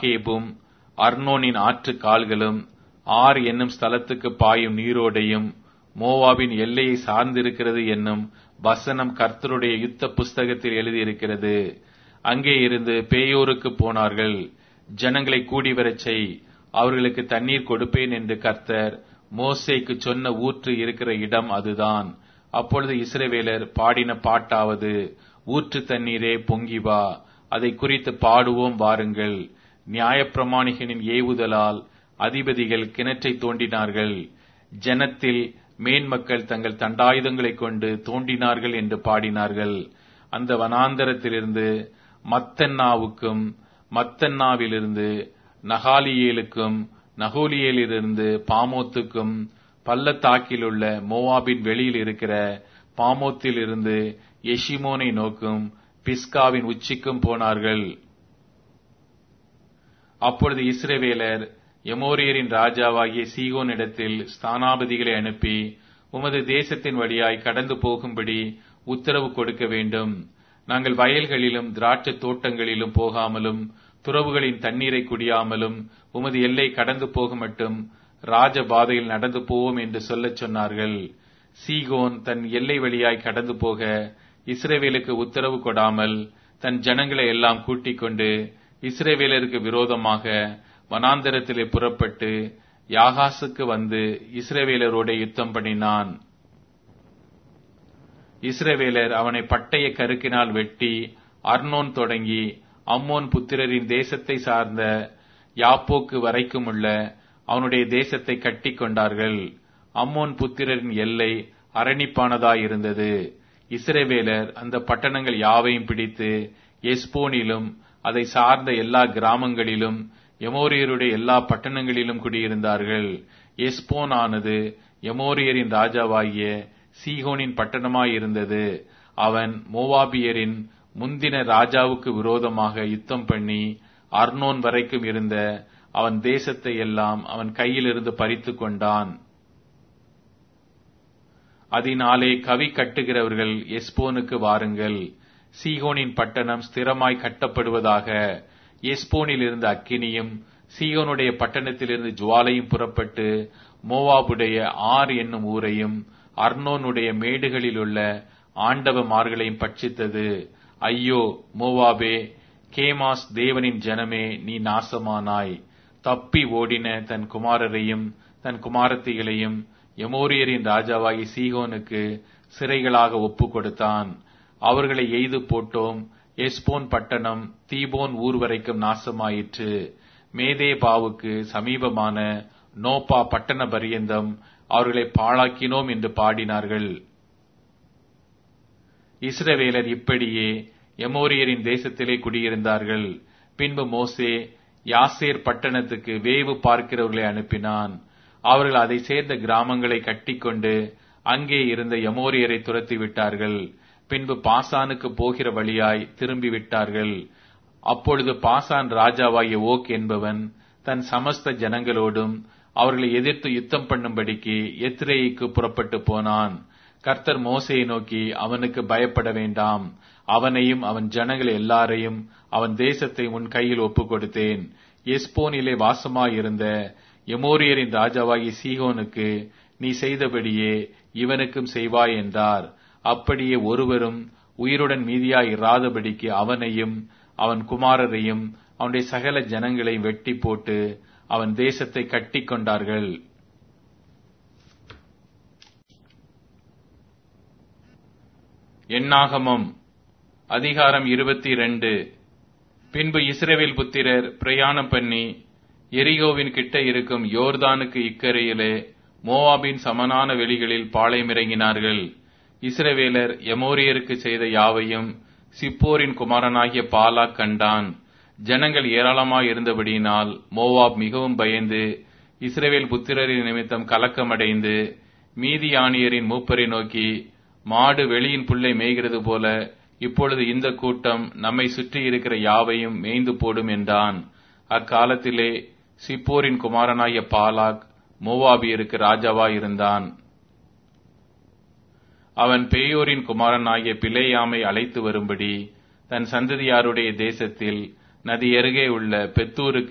ஆகேபும் அர்னோனின் ஆற்று கால்களும் ஆர் என்னும் ஸ்தலத்துக்கு பாயும் நீரோடையும் மோவாபின் எல்லையை சார்ந்திருக்கிறது என்னும் வசனம் கர்த்தருடைய யுத்த புஸ்தகத்தில் எழுதியிருக்கிறது அங்கே இருந்து பேயோருக்கு போனார்கள் ஜனங்களை கூடி வரச் செய் அவர்களுக்கு தண்ணீர் கொடுப்பேன் என்று கர்த்தர் மோசேக்கு சொன்ன ஊற்று இருக்கிற இடம் அதுதான் அப்பொழுது இஸ்ரவேலர் பாடின பாட்டாவது ஊற்று தண்ணீரே பொங்கி வா அதை குறித்து பாடுவோம் வாருங்கள் நியாயப்பிரமாணிகனின் ஏவுதலால் அதிபதிகள் கிணற்றை தோண்டினார்கள் ஜனத்தில் மேன்மக்கள் தங்கள் தண்டாயுதங்களைக் கொண்டு தோண்டினார்கள் என்று பாடினார்கள் அந்த வனாந்தரத்திலிருந்து மத்தன்னாவுக்கும் மத்தன்னாவிலிருந்து நகாலியேலுக்கும் நகோலியேலிருந்து பாமோத்துக்கும் பள்ளத்தாக்கிலுள்ள மோவாபின் வெளியில் இருக்கிற பாமோத்தில் இருந்து எஷிமோனை நோக்கும் பிஸ்காவின் உச்சிக்கும் போனார்கள் அப்பொழுது இஸ்ரவேலர் எமோரியரின் ராஜாவாகிய சீகோனிடத்தில் ஸ்தானாபதிகளை அனுப்பி உமது தேசத்தின் வழியாய் கடந்து போகும்படி உத்தரவு கொடுக்க வேண்டும் நாங்கள் வயல்களிலும் திராட்சை தோட்டங்களிலும் போகாமலும் துறவுகளின் தண்ணீரை குடியாமலும் உமது எல்லை கடந்து போக மட்டும் ராஜபாதையில் நடந்து போவோம் என்று சொல்லச் சொன்னார்கள் சீகோன் தன் எல்லை வழியாய் கடந்து போக இஸ்ரேவேலுக்கு உத்தரவு கொடாமல் தன் ஜனங்களை எல்லாம் கூட்டிக் கொண்டு இஸ்ரேவேலருக்கு விரோதமாக வனாந்தரத்திலே புறப்பட்டு யாகாசுக்கு வந்து இஸ்ரேவேலரோட யுத்தம் பண்ணினான் இஸ்ரவேலர் அவனை பட்டய கருக்கினால் வெட்டி அர்னோன் தொடங்கி அம்மோன் புத்திரரின் தேசத்தை சார்ந்த யாப்போக்கு வரைக்கும் உள்ள அவனுடைய தேசத்தை கட்டி கொண்டார்கள் அம்மோன் புத்திரரின் எல்லை அரணிப்பானதாயிருந்தது இஸ்ரவேலர் அந்த பட்டணங்கள் யாவையும் பிடித்து எஸ்போனிலும் அதை சார்ந்த எல்லா கிராமங்களிலும் எமோரியருடைய எல்லா பட்டணங்களிலும் குடியிருந்தார்கள் எஸ்போன் ஆனது எமோரியரின் ராஜாவாகிய சீகோனின் பட்டணமாயிருந்தது அவன் மோவாபியரின் முந்தின ராஜாவுக்கு விரோதமாக யுத்தம் பண்ணி அர்னோன் வரைக்கும் இருந்த அவன் தேசத்தை எல்லாம் அவன் கையிலிருந்து பறித்து கொண்டான் அதனாலே கவி கட்டுகிறவர்கள் எஸ்போனுக்கு வாருங்கள் சீகோனின் பட்டணம் ஸ்திரமாய் கட்டப்படுவதாக எஸ்போனில் இருந்த அக்கினியும் சீகோனுடைய பட்டணத்திலிருந்து ஜுவாலையும் புறப்பட்டு மோவாபுடைய ஆர் என்னும் ஊரையும் அர்னோனுடைய மேடுகளில் உள்ள ஆண்டவமார்களையும் பட்சித்தது ஐயோ மோவாபே கேமாஸ் தேவனின் ஜனமே நீ நாசமானாய் தப்பி ஓடின தன் குமாரரையும் தன் குமாரத்திகளையும் எமோரியரின் ராஜாவாகி சீகோனுக்கு சிறைகளாக ஒப்பு கொடுத்தான் அவர்களை எய்து போட்டோம் எஸ்போன் பட்டணம் தீபோன் ஊர் வரைக்கும் நாசமாயிற்று மேதேபாவுக்கு சமீபமான நோப்பா பட்டண பரியந்தம் அவர்களை பாழாக்கினோம் என்று பாடினார்கள் இஸ்ரவேலர் இப்படியே எமோரியரின் தேசத்திலே குடியிருந்தார்கள் பின்பு மோசே யாசேர் பட்டணத்துக்கு வேவு பார்க்கிறவர்களை அனுப்பினான் அவர்கள் அதை சேர்ந்த கிராமங்களை கட்டிக்கொண்டு அங்கே இருந்த எமோரியரை துரத்தி விட்டார்கள் பின்பு பாசானுக்கு போகிற வழியாய் திரும்பி விட்டார்கள் அப்பொழுது பாசான் ராஜாவாகிய ஓக் என்பவன் தன் சமஸ்த ஜனங்களோடும் அவர்களை எதிர்த்து யுத்தம் பண்ணும்படிக்கு எத்ரேய்க்கு புறப்பட்டு போனான் கர்த்தர் மோசையை நோக்கி அவனுக்கு பயப்பட வேண்டாம் அவனையும் அவன் ஜனங்கள் எல்லாரையும் அவன் தேசத்தை உன் கையில் ஒப்புக் கொடுத்தேன் எஸ்போனிலே வாசமாயிருந்த எமோரியரின் ராஜாவாகி சீகோனுக்கு நீ செய்தபடியே இவனுக்கும் செய்வாய் என்றார் அப்படியே ஒருவரும் உயிருடன் மீதியாய் இராதபடிக்கு அவனையும் அவன் குமாரரையும் அவனுடைய சகல ஜனங்களை வெட்டி போட்டு அவன் தேசத்தை கட்டி கொண்டார்கள் எண்ணாகமம் அதிகாரம் இருபத்தி இரண்டு பின்பு இஸ்ரவேல் புத்திரர் பிரயாணம் பண்ணி எரிகோவின் கிட்ட இருக்கும் யோர்தானுக்கு இக்கரையிலே மோவாபின் சமனான வெளிகளில் பாளையமிறங்கினார்கள் இஸ்ரவேலர் எமோரியருக்கு செய்த யாவையும் சிப்போரின் குமாரனாகிய பாலா கண்டான் ஜனங்கள் ஏராளமாய் இருந்தபடியினால் மோவாப் மிகவும் பயந்து இஸ்ரவேல் புத்திரரின் நிமித்தம் கலக்கமடைந்து மீதியானியரின் மூப்பரை நோக்கி மாடு வெளியின் புல்லை மேய்கிறது போல இப்பொழுது இந்த கூட்டம் நம்மை சுற்றி இருக்கிற யாவையும் மேய்ந்து போடும் என்றான் அக்காலத்திலே சிப்போரின் குமாரனாகிய பாலாக் மோவாபியருக்கு ராஜாவாயிருந்தான் அவன் பேயோரின் குமாரனாகிய பிளேயாமை அழைத்து வரும்படி தன் சந்ததியாருடைய தேசத்தில் நதி அருகே உள்ள பெத்தூருக்கு